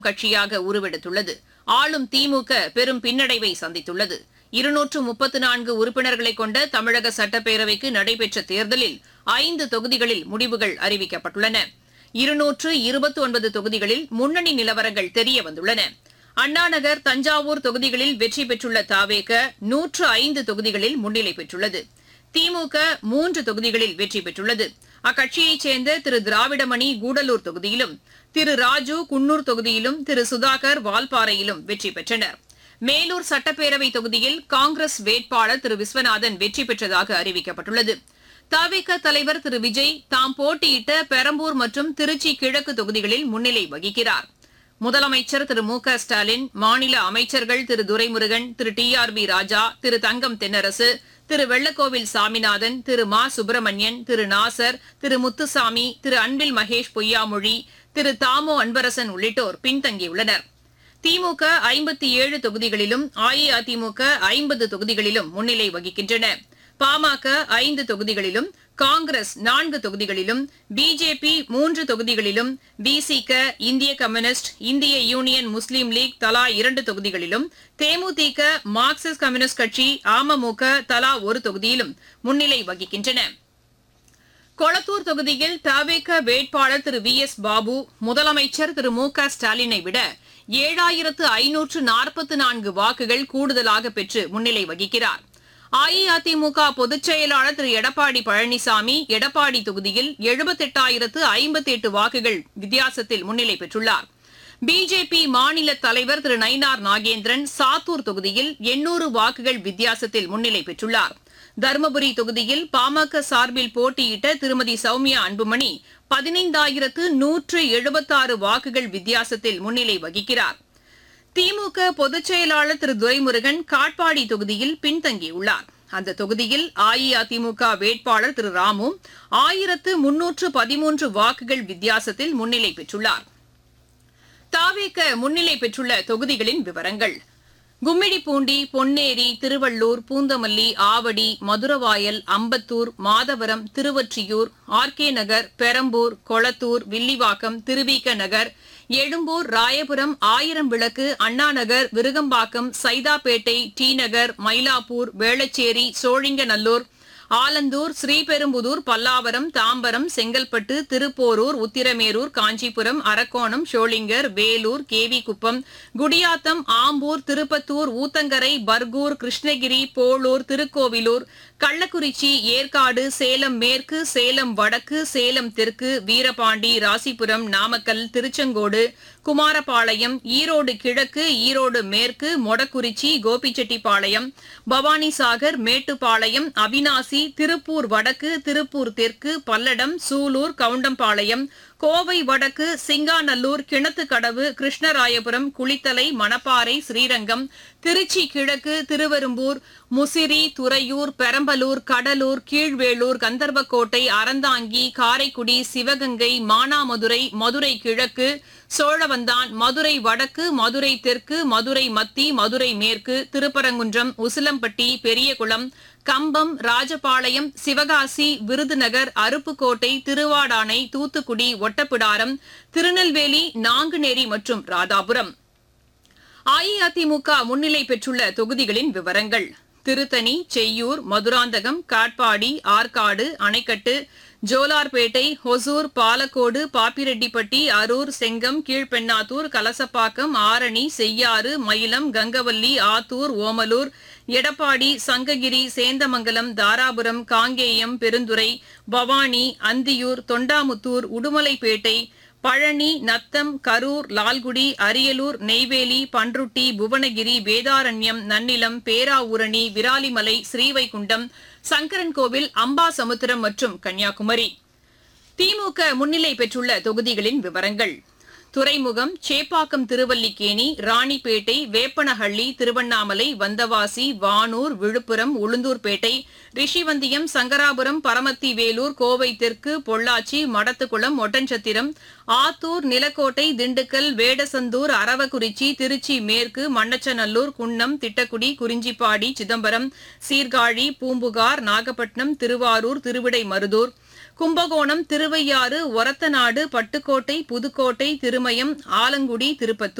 கட்சியாக உருவெடுத்துள்ளது ஆளும் திமுக பெரும் பின்னடைவை சந்தித்துள்ளது இருநூற்று முப்பத்து நான்கு உறுப்பினர்களை கொண்ட தமிழக சட்டப்பேரவைக்கு நடைபெற்ற தேர்தலில் ஐந்து தொகுதிகளில் முடிவுகள் அறிவிக்கப்பட்டுள்ளன இருநூற்று இருபத்தி ஒன்பது தொகுதிகளில் முன்னணி நிலவரங்கள் தெரியவந்துள்ளன அண்ணாநகர் தஞ்சாவூர் தொகுதிகளில் வெற்றி பெற்றுள்ள தாவேக நூற்று ஐந்து தொகுதிகளில் முன்னிலை பெற்றுள்ளது திமுக மூன்று தொகுதிகளில் வெற்றி பெற்றுள்ளது அக்கட்சியைச் சேர்ந்த திரு திராவிடமணி கூடலூர் தொகுதியிலும் திரு ராஜு குன்னூர் தொகுதியிலும் திரு சுதாகர் வால்பாறையிலும் வெற்றி பெற்றனர் மேலூர் சட்டப்பேரவை தொகுதியில் காங்கிரஸ் வேட்பாளர் திரு விஸ்வநாதன் வெற்றி பெற்றதாக அறிவிக்கப்பட்டுள்ளது தவிக தலைவர் திரு விஜய் தாம் போட்டியிட்ட பெரம்பூர் மற்றும் திருச்சி கிழக்கு தொகுதிகளில் முன்னிலை வகிக்கிறார் முதலமைச்சர் திரு மு க ஸ்டாலின் மாநில அமைச்சர்கள் Thiru Duraimurugan Thiru T R B Raja Thiru Thangam Thennarasu Thiru Vellakoil Saminathan Thiru Ma Subramanian திரு நாசர் திரு முத்துசாமி திரு அன்பில் மகேஷ் பொய்யாமொழி திரு தாமோ அன்பரசன் உள்ளிட்டோர் பின்தங்கியுள்ளனர் திமுக ஐம்பத்தி ஏழு தொகுதிகளிலும் அஇஅதிமுக ஐம்பது தொகுதிகளிலும் முன்னிலை வகிக்கின்றன பாமக ஐந்து தொகுதிகளிலும் காங்கிரஸ் நான்கு தொகுதிகளிலும் பிஜேபி மூன்று தொகுதிகளிலும் பிசிக இந்திய கம்யூனிஸ்ட் இந்திய யூனியன் முஸ்லீம் லீக் தலா இரண்டு தொகுதிகளிலும் தேமுதிக மார்க்சிஸ்ட் கம்யூனிஸ்ட் கட்சி அமமுக தலா ஒரு தொகுதியிலும் முன்னிலை வகிக்கின்றன கொளத்தூர் தொகுதியில் தவேக வேட்பாளர் திரு வி எஸ் பாபு முதலமைச்சர் திரு மு க ஸ்டாலினை விட ஏழாயிரத்து ஐநூற்று நாற்பத்து நான்கு வாக்குகள் கூடுதலாக பெற்று முன்னிலை வகிக்கிறார் அஇஅதிமுக பொதுச் செயலாளர் திரு எடப்பாடி பழனிசாமி எடப்பாடி தொகுதியில் எழுபத்தெட்டாயிரத்து ஐம்பத்தி எட்டு வாக்குகள் வித்தியாசத்தில் முன்னிலை பெற்றுள்ளார் பிஜேபி மாநில தலைவர் திரு நயினார் நாகேந்திரன் சாத்தூர் தொகுதியில் எண்ணூறு வாக்குகள் வித்தியாசத்தில் முன்னிலை பெற்றுள்ளார் தருமபுரி தொகுதியில் பாமக சார்பில் போட்டியிட்ட திருமதி சௌமியா அன்புமணி பதினைந்தாயிரத்து நூற்று எழுபத்தாறு வாக்குகள் வித்தியாசத்தில் முன்னிலை வகிக்கிறார் திமுக பொதுச் செயலாளர் திரு துரைமுருகன் காட்பாடி தொகுதியில் பின்தங்கியுள்ளார் அந்த தொகுதியில் அஇஅதிமுக வேட்பாளர் திரு ராமு ஆயிரத்து முன்னூற்று பதிமூன்று வாக்குகள் வித்தியாசத்தில் முன்னிலை பெற்றுள்ளார் தாவேக முன்னிலை பெற்றுள்ள தொகுதிகளின் விவரங்கள் கும்மிடிப்பூண்டி பொன்னேரி திருவள்ளூர் பூந்தமல்லி ஆவடி மதுரவாயல் அம்பத்தூர் மாதவரம் திருவொற்றியூர் ஆர்கே நகர் பெரம்பூர் கொளத்தூர் வில்லிவாக்கம் திருவிக நகர் எழும்பூர் ராயபுரம் ஆயிரம் விளக்கு அண்ணாநகர் விருகம்பாக்கம் சைதாப்பேட்டை டி நகர் மயிலாப்பூர் வேளச்சேரி சோழிங்கநல்லூர் ஆலந்தூர் ஸ்ரீபெரும்புதூர் பல்லாவரம் தாம்பரம் செங்கல்பட்டு திருப்போரூர் உத்திரமேரூர் காஞ்சிபுரம் அரக்கோணம் ஷோளிங்கர் வேலூர் கேவிக்குப்பம் குடியாத்தம் ஆம்பூர் திருப்பத்தூர் ஊத்தங்கரை பர்கூர் கிருஷ்ணகிரி போளூர் திருக்கோவிலூர் கள்ளக்குறிச்சி ஏற்காடு சேலம் மேற்கு சேலம் வடக்கு சேலம் தெற்கு வீரபாண்டி ராசிபுரம் நாமக்கல் திருச்செங்கோடு குமாரபாளையம் ஈரோடு கிழக்கு ஈரோடு மேற்கு மொடக்குறிச்சி கோபிச்செட்டிப்பாளையம் பவானிசாகர் மேட்டுப்பாளையம் அவினாசி திருப்பூர் வடக்கு திருப்பூர் தெற்கு பல்லடம் சூலூர் கவுண்டம்பாளையம் கோவை வடக்கு சிங்காநல்லூர் கிணத்துக்கடவு கிருஷ்ணராயபுரம் குளித்தலை மணப்பாறை ஸ்ரீரங்கம் திருச்சி கிழக்கு திருவெரும்பூர் முசிறி துறையூர் பெரம்பலூர் கடலூர் கீழ்வேளூர் கந்தர்வக்கோட்டை அறந்தாங்கி காரைக்குடி சிவகங்கை மானாமதுரை மதுரை கிழக்கு சோழவந்தான் மதுரை வடக்கு மதுரை தெற்கு மதுரை மத்தி மதுரை மேற்கு திருப்பரங்குன்றம் உசிலம்பட்டி பெரியகுளம் கம்பம் ராஜபாளையம் சிவகாசி விருதுநகர் அருப்புக்கோட்டை திருவாடானை தூத்துக்குடி ஒட்டப்பிடாரம் திருநெல்வேலி நாங்குநேரி மற்றும் ராதாபுரம் அஇஅதிமுக முன்னிலை பெற்றுள்ள தொகுதிகளின் விவரங்கள் திருத்தணி செய்யூர் மதுராந்தகம் காட்பாடி ஆற்காடு அணைக்கட்டு ஜோலார்பேட்டை ஹொசூர் பாலக்கோடு பாப்பிரெட்டிப்பட்டி அரூர் செங்கம் கீழ்பெண்ணாத்தூர் கலசப்பாக்கம் ஆரணி செய்யாறு மயிலம் கங்கவல்லி ஆத்தூர் ஓமலூர் எடப்பாடி சங்ககிரி சேந்தமங்கலம் தாராபுரம் காங்கேயம் பெருந்துறை பவானி அந்தியூர் தொண்டாமுத்தூர் உடுமலைப்பேட்டை பழனி நத்தம் கரூர் லால்குடி அரியலூர் நெய்வேலி பன்ருட்டி புவனகிரி வேதாரண்யம் நன்னிலம் பேராவூரணி விராலிமலை ஸ்ரீவைகுண்டம் சங்கரன்கோவில் அம்பாசமுத்திரம் மற்றும் கன்னியாகுமரி திமுக முன்னிலை பெற்றுள்ள தொகுதிகளின் விவரங்கள் துறைமுகம் சேப்பாக்கம் திருவல்லிக்கேணி ராணிப்பேட்டை வேப்பனஹள்ளி திருவண்ணாமலை வந்தவாசி வானூர் விழுப்புரம் உளுந்தூர்பேட்டை ரிஷிவந்தியம் சங்கராபுரம் பரமத்தி வேலூர் கோவை தெற்கு பொள்ளாச்சி மடத்துக்குளம் ஒட்டன்சத்திரம் ஆத்தூர் நிலக்கோட்டை திண்டுக்கல் வேடசந்தூர் அரவக்குறிச்சி திருச்சி மேற்கு மண்ணச்சநல்லூர் குன்னம் திட்டக்குடி குறிஞ்சிப்பாடி சிதம்பரம் சீர்காழி பூம்புகார் நாகப்பட்டினம் திருவாரூர் திருவிடை மருதூர் கும்பகோணம் திருவையாறு ஒரத்தநாடு பட்டுக்கோட்டை புதுக்கோட்டை திருமயம் ஆலங்குடி திருப்பத்தூர்